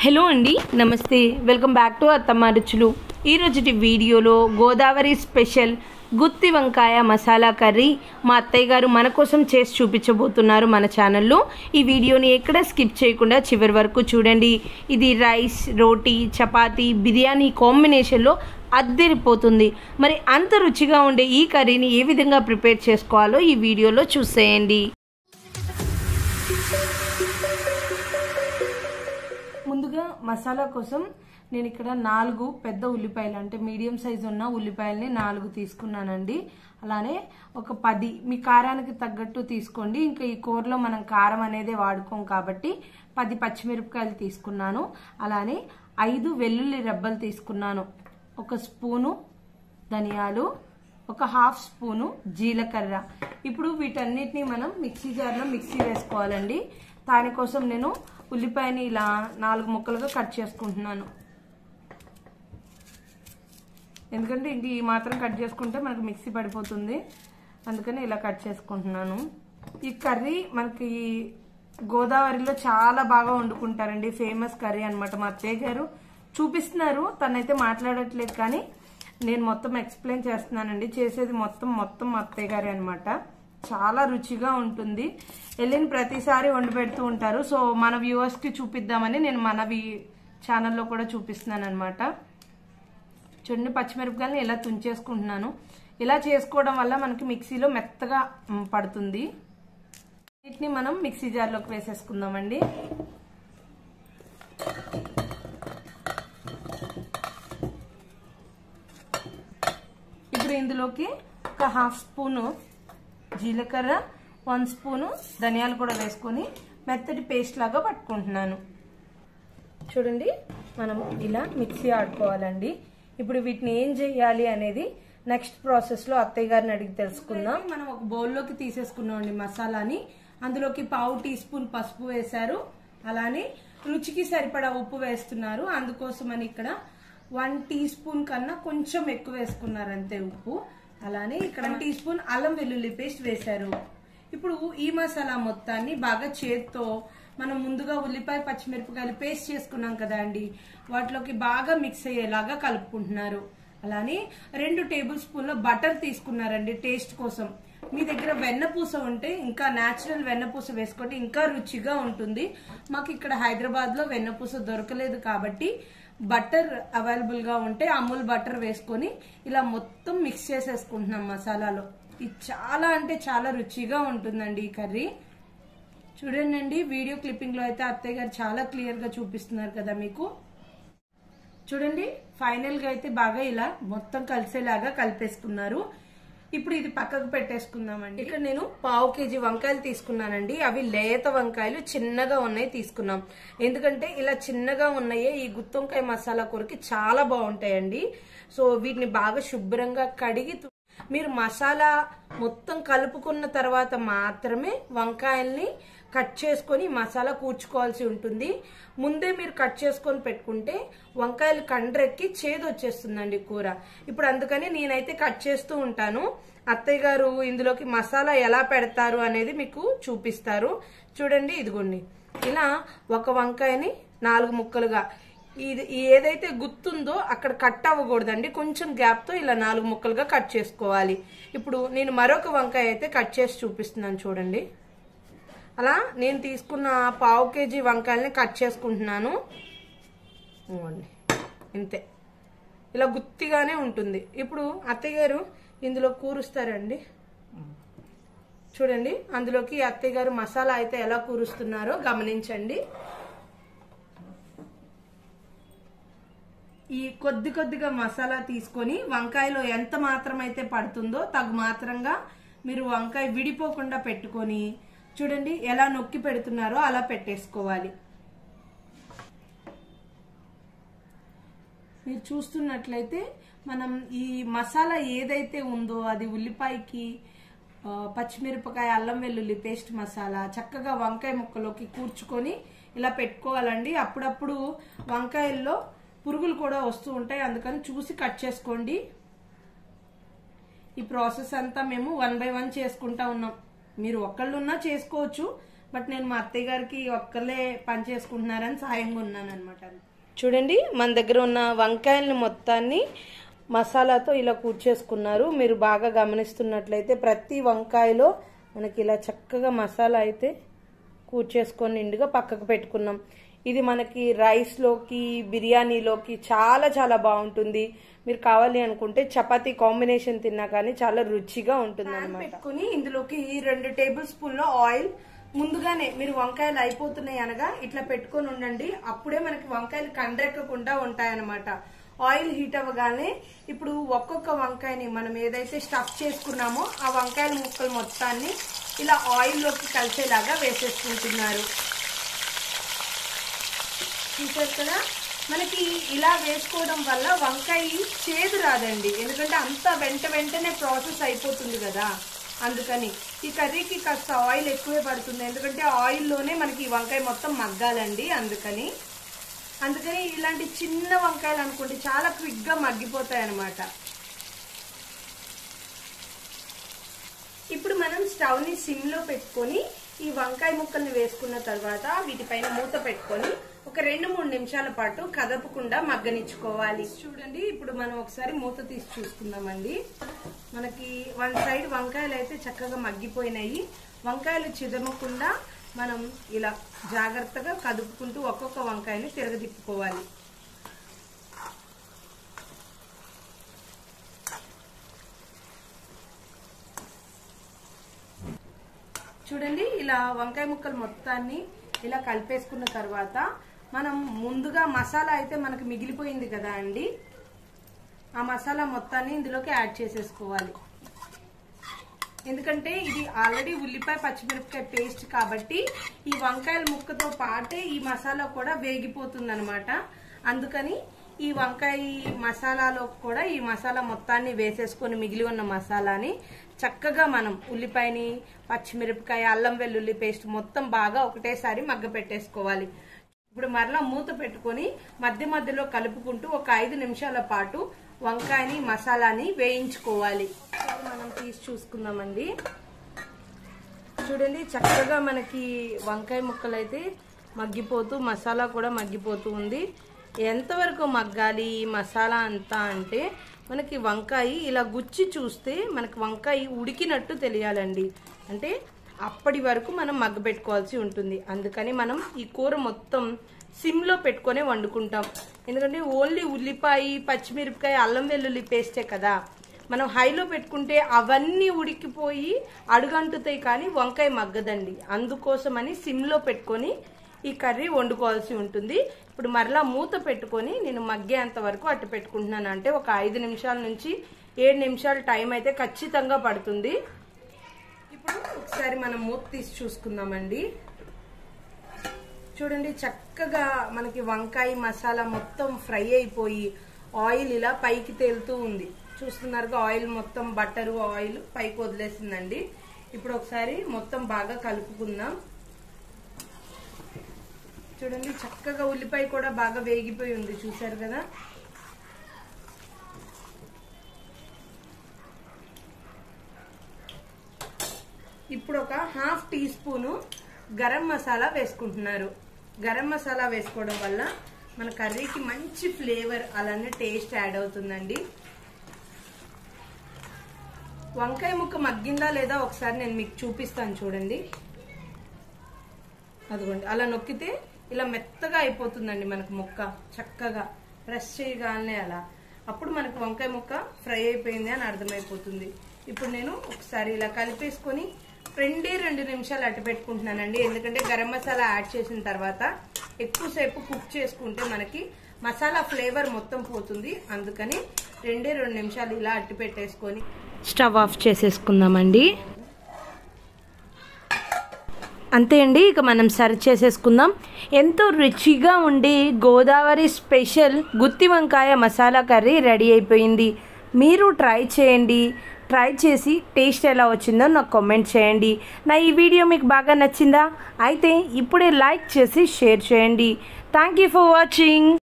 hello అండి నమస్తే welcome back to అత్తమ్మ రుచులు ఈరోజుటి వీడియోలో గోదావరి స్పెషల్ గుత్తి వంకాయ మసాలా కర్రీ మా అత్తయ్య గారు మన కోసం చేసి చూపించబోతున్నారు మన ఛానల్లో ఈ వీడియోని ఎక్కడ స్కిప్ చేయకుండా చివరి వరకు చూడండి ఇది రైస్ రోటీ చపాతీ బిర్యానీ కాంబినేషన్లో అద్దరిపోతుంది మరి అంత రుచిగా ఉండే ఈ కర్రీని ఏ విధంగా ప్రిపేర్ చేసుకోవాలో ఈ వీడియోలో చూసేయండి ముందుగా మసాలా కోసం నేను ఇక్కడ నాలుగు పెద్ద ఉల్లిపాయలు అంటే మీడియం సైజు ఉన్న ఉల్లిపాయలని నాలుగు తీసుకున్నానండి అలానే ఒక పది మీ కారానికి తగ్గట్టు తీసుకోండి ఇంకా ఈ కూరలో మనం కారం అనేది వాడుకోం కాబట్టి పది పచ్చిమిరపకాయలు తీసుకున్నాను అలానే ఐదు వెల్లుల్లి రెబ్బలు తీసుకున్నాను ఒక స్పూను ధనియాలు ఒక హాఫ్ స్పూను జీలకర్ర ఇప్పుడు వీటన్నిటిని మనం మిక్సీ జార్లో మిక్సీ వేసుకోవాలండి దానికోసం నేను ఉల్లిపాయని ఇలా నాలుగు ముక్కలుగా కట్ చేసుకుంటున్నాను ఎందుకంటే ఇంక ఈ మాత్రం కట్ చేసుకుంటే మనకు మిక్సీ పడిపోతుంది అందుకని ఇలా కట్ చేసుకుంటున్నాను ఈ కర్రీ మనకి గోదావరిలో చాలా బాగా వండుకుంటారండి ఫేమస్ కర్రీ అనమాట మా అత్తయ్య గారు చూపిస్తున్నారు తనైతే మాట్లాడట్లేదు కానీ నేను మొత్తం ఎక్స్ప్లెయిన్ చేస్తున్నానండి చేసేది మొత్తం మొత్తం మా అత్తయ్య గారే అనమాట చాలా రుచిగా ఉంటుంది వెళ్ళిన ప్రతిసారి వండి పెడుతూ ఉంటారు సో మన వ్యూవర్స్కి చూపిద్దామని నేను మన ఛానల్లో కూడా చూపిస్తున్నాను అనమాట చూడండి పచ్చిమిరపకాయలని ఇలా తుంచేసుకుంటున్నాను ఇలా చేసుకోవడం వల్ల మనకి మిక్సీలో మెత్తగా పడుతుంది వీటిని మనం మిక్సీ జార్లోకి వేసేసుకుందామండి ఇప్పుడు ఇందులోకి ఒక హాఫ్ స్పూను జీలకర్ర వన్ స్పూను ధనియాలు కూడా వేసుకొని మెత్తటి పేస్ట్ లాగా పట్టుకుంటున్నాను చూడండి మనం ఇలా మిక్సీ ఆడుకోవాలండి ఇప్పుడు వీటిని ఏం చేయాలి అనేది నెక్స్ట్ ప్రాసెస్ లో అత్తయ్య గారిని అడిగి తెలుసుకుందాం మనం ఒక బౌల్లోకి తీసేసుకున్నామండి మసాలాని అందులోకి పావు టీ స్పూన్ పసుపు వేశారు అలానే రుచికి సరిపడా ఉప్పు వేస్తున్నారు అందుకోసమని ఇక్కడ వన్ టీ స్పూన్ కన్నా కొంచెం ఎక్కువ వేసుకున్నారు అంతే ఉప్పు అలానే ఇక్కడ టీ స్పూన్ అల్లం వెల్లుల్లి పేస్ట్ వేశారు ఇప్పుడు ఈ మసాలా మొత్తాన్ని బాగా చేత్తో మనం ముందుగా ఉల్లిపాయ పచ్చిమిరపకాయలు పేస్ట్ చేసుకున్నాం కదా అండి వాటిలోకి బాగా మిక్స్ అయ్యేలాగా కలుపుకుంటున్నారు అలానే రెండు టేబుల్ స్పూన్ల బటర్ తీసుకున్నారండి టేస్ట్ కోసం మీ దగ్గర వెన్నపూస ఉంటే ఇంకా నేచురల్ వెన్నపూస వేసుకుంటే ఇంకా రుచిగా ఉంటుంది మాకు ఇక్కడ హైదరాబాద్ లో వెన్నపూస దొరకలేదు కాబట్టి బటర్ అవైలబుల్ గా ఉంటే అమూల్ బటర్ వేసుకొని ఇలా మొత్తం మిక్స్ చేసేసుకుంటున్నాం మసాలాలో ఇది చాలా అంటే చాలా రుచిగా ఉంటుందండి ఈ కర్రీ చూడండి వీడియో క్లిప్పింగ్ లో అయితే అత్తయ్య గారు చాలా క్లియర్ గా చూపిస్తున్నారు కదా మీకు చూడండి ఫైనల్ గా అయితే బాగా ఇలా మొత్తం కలిసేలాగా కలిపేసుకున్నారు ఇప్పుడు ఇది పక్కకు పెట్టేసుకుందామండి ఇక్కడ నేను పావు కేజీ వంకాయలు తీసుకున్నానండి అవి లేత వంకాయలు చిన్నగా ఉన్నాయి తీసుకున్నాం ఎందుకంటే ఇలా చిన్నగా ఉన్నాయే ఈ గుత్తొంకాయ మసాలా కూరకి చాలా బాగుంటాయండి సో వీటిని బాగా శుభ్రంగా కడిగి మీరు మసాలా మొత్తం కలుపుకున్న తర్వాత మాత్రమే వంకాయల్ని కట్ చేసుకొని మసాలా కూర్చుకోవాల్సి ఉంటుంది ముందే మీరు కట్ చేసుకొని పెట్టుకుంటే వంకాయలు కండ్రెక్కి చేదు వచ్చేస్తుందండి కూర ఇప్పుడు అందుకని నేనైతే కట్ చేస్తూ ఉంటాను అత్తయ్య గారు ఇందులోకి మసాలా ఎలా పెడతారు అనేది మీకు చూపిస్తారు చూడండి ఇదిగోండి ఇలా ఒక వంకాయని నాలుగు ముక్కలుగా ఇది ఏదైతే గుర్తుందో అక్కడ కట్ అవ్వకూడదండి కొంచెం గ్యాప్తో ఇలా నాలుగు ముక్కలుగా కట్ చేసుకోవాలి ఇప్పుడు నేను మరొక వంకాయ అయితే కట్ చేసి చూపిస్తున్నాను చూడండి అలా నేను తీసుకున్న పావు కేజీ వంకాయలని కట్ చేసుకుంటున్నాను ఇంతే ఇలా గుత్తిగానే ఉంటుంది ఇప్పుడు అత్తయ్య గారు ఇందులో కూరుస్తారండి చూడండి అందులోకి అత్తయ్య గారు మసాలా అయితే ఎలా కూరుస్తున్నారో గమనించండి ఈ కొద్ది కొద్దిగా మసాలా తీసుకొని వంకాయలో ఎంత మాత్రం అయితే పడుతుందో తగు మాత్రంగా మీరు వంకాయ విడిపోకుండా పెట్టుకొని చూడండి ఎలా నొక్కి పెడుతున్నారో అలా పెట్టేసుకోవాలి మీరు చూస్తున్నట్లయితే మనం ఈ మసాలా ఏదైతే ఉందో అది ఉల్లిపాయకి పచ్చిమిరపకాయ అల్లం వెల్లుల్లి పేస్ట్ మసాలా చక్కగా వంకాయ ముక్కలోకి కూర్చుకొని ఇలా పెట్టుకోవాలండి అప్పుడప్పుడు వంకాయల్లో పురుగులు కూడా వస్తూ ఉంటాయి అందుకని చూసి కట్ చేసుకోండి ఈ ప్రాసెస్ అంతా మేము వన్ బై వన్ చేసుకుంటా ఉన్నాం మీరు ఒక్కళ్ళున్నా చేసుకోవచ్చు బట్ నేను మా అత్తయ్య గారికి ఒక్కలే పని చేసుకుంటున్నారని సాయంగా ఉన్నాను అనమాట చూడండి మన దగ్గర ఉన్న వంకాయలను మొత్తాన్ని మసాలాతో ఇలా కూర్చేసుకున్నారు మీరు బాగా గమనిస్తున్నట్లయితే ప్రతి వంకాయలో మనకి ఇలా చక్కగా మసాలా అయితే కూర్చేసుకొని నిండుగా పక్కకు పెట్టుకున్నాం ఇది మనకి రైస్లోకి బిర్యానీలోకి చాలా చాలా బాగుంటుంది మీరు కావాలి అనుకుంటే చపాతీ కాంబినేషన్ తిన్నా కానీ చాలా రుచిగా ఉంటుంది అనమాట పెట్టుకుని ఇందులోకి రెండు టేబుల్ స్పూన్ల ఆయిల్ ముందుగానే మీరు వంకాయలు అయిపోతున్నాయి అనగా ఇట్లా పెట్టుకొని ఉండండి అప్పుడే మనకి వంకాయలు కండ్రెక్కకుండా ఉంటాయన్నమాట ఆయిల్ హీట్ అవ్వగానే ఇప్పుడు ఒక్కొక్క వంకాయని మనం ఏదైతే స్టఫ్ చేసుకున్నామో ఆ వంకాయల ముక్కలు మొత్తాన్ని ఇలా ఆయిల్లోకి కలిసేలాగా వేసేసుకుంటున్నారు చూసారు కదా మనకి ఇలా వేసుకోవడం వల్ల వంకాయ చేదు రాదండి ఎందుకంటే అంత వెంట వెంటనే ప్రాసెస్ అయిపోతుంది కదా అందుకని ఈ కర్రీకి కాస్త ఆయిల్ ఎక్కువే పడుతుంది ఎందుకంటే ఆయిల్లోనే మనకి ఈ వంకాయ మొత్తం మగ్గాలండి అందుకని అందుకని ఇలాంటి చిన్న వంకాయలు అనుకోండి చాలా క్విక్గా మగ్గిపోతాయి అన్నమాట ఇప్పుడు మనం స్టవ్ని సిమ్లో పెట్టుకొని ఈ వంకాయ ముక్కల్ని వేసుకున్న తర్వాత వీటిపైన మూత పెట్టుకొని ఒక రెండు మూడు నిమిషాల పాటు కదపకుండా మగ్గనిచ్చుకోవాలి చూడండి ఇప్పుడు మనం ఒకసారి మూత తీసి చూసుకుందామండి మనకి వన్ సైడ్ వంకాయలు అయితే చక్కగా మగ్గిపోయినాయి వంకాయలు చిదమకుండా మనం ఇలా జాగ్రత్తగా కదుపుకుంటూ ఒక్కొక్క వంకాయని తిరగదిప్పుకోవాలి చూడండి ఇలా వంకాయ ముక్కలు మొత్తాన్ని ఇలా కలిపేసుకున్న తర్వాత మనం ముందుగా మసాలా అయితే మనకు మిగిలిపోయింది కదా అండి ఆ మసాలా మొత్తాన్ని ఇందులోకి యాడ్ చేసేసుకోవాలి ఎందుకంటే ఇది ఆల్రెడీ ఉల్లిపాయ పచ్చిమిరపకాయ పేస్ట్ కాబట్టి ఈ వంకాయల ముక్కతో పాటే ఈ మసాలా కూడా వేగిపోతుంది అనమాట అందుకని ఈ వంకాయ మసాలాలో కూడా ఈ మసాలా మొత్తాన్ని వేసేసుకొని మిగిలి ఉన్న మసాలాని చక్కగా మనం ఉల్లిపాయని పచ్చిమిరపకాయ అల్లం వెల్లుల్లి పేస్ట్ మొత్తం బాగా ఒకటేసారి మగ్గ పెట్టేసుకోవాలి ఇప్పుడు మరలా మూత పెట్టుకొని మధ్య మధ్యలో కలుపుకుంటూ ఒక ఐదు నిమిషాల పాటు వంకాయని మసాలాని వేయించుకోవాలి మనం తీసి చూసుకుందామండి చూడండి చక్కగా మనకి వంకాయ ముక్కలు అయితే మగ్గిపోతూ మసాలా కూడా మగ్గిపోతూ ఉంది ఎంతవరకు మగ్గాలి ఈ మసాలా అంతా అంటే మనకి వంకాయ ఇలా గుచ్చి చూస్తే మనకి వంకాయ ఉడికినట్టు తెలియాలండి అంటే అప్పటి వరకు మనం మగ్గబెట్టుకోవాల్సి ఉంటుంది అందుకని మనం ఈ కూర మొత్తం సిమ్లో పెట్టుకొని వండుకుంటాం ఎందుకంటే ఓన్లీ ఉల్లిపాయ పచ్చిమిరపకాయ అల్లం వెల్లుల్లి పేస్టే కదా మనం హైలో పెట్టుకుంటే అవన్నీ ఉడికిపోయి అడుగంటుతాయి కానీ వంకాయ మగ్గదండి అందుకోసమని సిమ్లో పెట్టుకొని ఈ కర్రీ వండుకోవాల్సి ఉంటుంది ఇప్పుడు మరలా మూత పెట్టుకొని నేను మగ్గేంత వరకు అట్టు పెట్టుకుంటున్నాను అంటే ఒక ఐదు నిమిషాల నుంచి ఏడు నిమిషాల టైం అయితే ఖచ్చితంగా పడుతుంది ఇప్పుడు ఒకసారి మనం మూత తీసి చూసుకుందామండి చూడండి చక్కగా మనకి వంకాయ మసాలా మొత్తం ఫ్రై అయిపోయి ఆయిల్ ఇలా పైకి తేలుతూ ఉంది చూస్తున్నారుగా ఆయిల్ మొత్తం బట్టరు ఆయిల్ పైకి వదిలేసిందండి ఇప్పుడు ఒకసారి మొత్తం బాగా కలుపుకుందాం చూడండి చక్కగా ఉల్లిపాయ కూడా బాగా వేగిపోయి ఉంది చూసారు కదా ఇప్పుడు ఒక half teaspoon garam masala వేసుకుంటున్నారు గరం మసాలా వేసుకోవడం వల్ల మన కర్రీకి మంచి ఫ్లేవర్ అలానే టేస్ట్ యాడ్ అవుతుందండి వంకాయ ముక్క మగ్గిందా లేదా ఒకసారి నేను మీకు చూపిస్తాను చూడండి అదిగోండి అలా నొక్కితే ఇలా మెత్తగా అయిపోతుందండి మనకు ముక్క చక్కగా ప్రెస్ చేయగానే అలా అప్పుడు మనకు వంకాయ ముక్క ఫ్రై అయిపోయింది అని అర్థమైపోతుంది ఇప్పుడు నేను ఒకసారి ఇలా కలిపేసుకొని రెండే రెండు నిమిషాలు అట్టు పెట్టుకుంటున్నానండి ఎందుకంటే గరం మసాలా యాడ్ చేసిన తర్వాత ఎక్కువసేపు కుక్ చేసుకుంటే మనకి మసాలా ఫ్లేవర్ మొత్తం పోతుంది అందుకని రెండే రెండు నిమిషాలు ఇలా అట్టు పెట్టేసుకొని స్టవ్ ఆఫ్ చేసేసుకుందామండి అంతే అండి ఇక మనం సర్వ్ చేసేసుకుందాం ఎంతో రుచిగా ఉండి గోదావరి స్పెషల్ గుత్తి వంకాయ మసాలా కర్రీ రెడీ అయిపోయింది మీరు ట్రై చేయండి ట్రై చేసి టేస్ట్ ఎలా వచ్చిందో నాకు కామెంట్ చేయండి నా ఈ వీడియో మీకు బాగా నచ్చిందా అయితే ఇప్పుడే లైక్ చేసి షేర్ చేయండి థ్యాంక్ యూ ఫర్ వాచింగ్